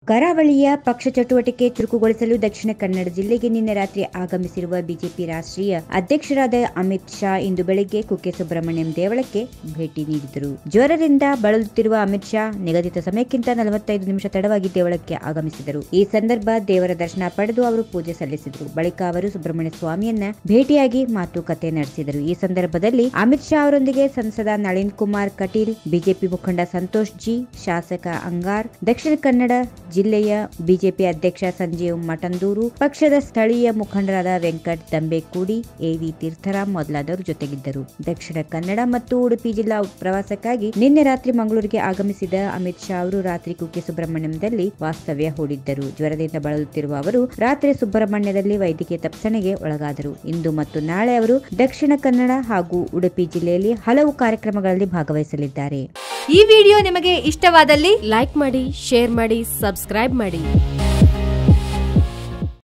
ಕರಾವಳಿಯ ಪಕ್ಷ ಚಟುವಟಿಕೆ ಚುರುಕುಗೊಳಿಸಲು ದಕ್ಷಿಣ ಕನ್ನಡ ಜಿಲ್ಲೆಗೆ ನಿನ್ನೆ ರಾತ್ರಿ ಆಗಮಿಸಿರುವ ಬಿಜೆಪಿ ರಾಷ್ಟ್ರೀಯ ಅಧ್ಯಕ್ಷರಾದ ಅಮಿತ್ ಶಾ ಇಂದು ಬೆಳಗ್ಗೆ ಕುಕ್ಕೆ ಸುಬ್ರಹ್ಮಣ್ಯಂ ದೇವಳಕ್ಕೆ ಭೇಟಿ ನೀಡಿದರು ಜ್ವರದಿಂದ ಬಳಲುತ್ತಿರುವ ಅಮಿತ್ ಶಾ ನಿಗದಿತ ಸಮಯಕ್ಕಿಂತ ನಲವತ್ತೈದು ನಿಮಿಷ ತಡವಾಗಿ ದೇವಳಕ್ಕೆ ಆಗಮಿಸಿದರು ಈ ಸಂದರ್ಭ ದೇವರ ದರ್ಶನ ಪಡೆದು ಅವರು ಪೂಜೆ ಸಲ್ಲಿಸಿದರು ಬಳಿಕ ಅವರು ಸುಬ್ರಹ್ಮಣ್ಯ ಸ್ವಾಮಿಯನ್ನ ಭೇಟಿಯಾಗಿ ಮಾತುಕತೆ ನಡೆಸಿದರು ಈ ಸಂದರ್ಭದಲ್ಲಿ ಅಮಿತ್ ಶಾ ಅವರೊಂದಿಗೆ ಸಂಸದ ನಳಿನ್ ಕುಮಾರ್ ಕಟೀಲ್ ಬಿಜೆಪಿ ಮುಖಂಡ ಸಂತೋಷ್ ಜಿ ಶಾಸಕ ಅಂಗಾರ್ ದಕ್ಷಿಣ ಕನ್ನಡ ಜಿಲ್ಲೆಯ ಬಿಜೆಪಿ ಅಧ್ಯಕ್ಷ ಸಂಜೀವ್ ಮಠಂದೂರು ಪಕ್ಷದ ಸ್ಥಳೀಯ ಮುಖಂಡರಾದ ವೆಂಕಟ್ ದಂಬೇಕೂಡಿ ಎವಿ ತೀರ್ಥರಾಮ್ ಮೊದಲಾದವರು ಜೊತೆಗಿದ್ದರು ದಕ್ಷಿಣ ಕನ್ನಡ ಮತ್ತು ಉಡುಪಿ ಜಿಲ್ಲಾ ಪ್ರವಾಸಕ್ಕಾಗಿ ನಿನ್ನೆ ರಾತ್ರಿ ಮಂಗಳೂರಿಗೆ ಆಗಮಿಸಿದ ಅಮಿತ್ ಶಾ ಅವರು ರಾತ್ರಿ ಕುಕ್ಕೆ ಸುಬ್ರಹ್ಮಣ್ಯಂದಲ್ಲಿ ವಾಸ್ತವ್ಯ ಹೂಡಿದ್ದರು ಜ್ವರದಿಂದ ಬಳಲುತ್ತಿರುವ ಅವರು ರಾತ್ರಿ ಸುಬ್ರಹ್ಮಣ್ಯದಲ್ಲಿ ವೈದ್ಯಕೀಯ ತಪಾಸಣೆಗೆ ಒಳಗಾದರು ಇಂದು ಮತ್ತು ನಾಳೆ ಅವರು ದಕ್ಷಿಣ ಕನ್ನಡ ಹಾಗೂ ಉಡುಪಿ ಜಿಲ್ಲೆಯಲ್ಲಿ ಹಲವು ಕಾರ್ಯಕ್ರಮಗಳಲ್ಲಿ ಭಾಗವಹಿಸಲಿದ್ದಾರೆ ಈ ವಿಡಿಯೋ ನಿಮಗೆ ಇಷ್ಟವಾದಲ್ಲಿ ಲೈಕ್ ಮಾಡಿ ಶೇರ್ ಮಾಡಿ ಸಬ್ಸ್ಕ್ರೈಬ್ ಮಾಡಿ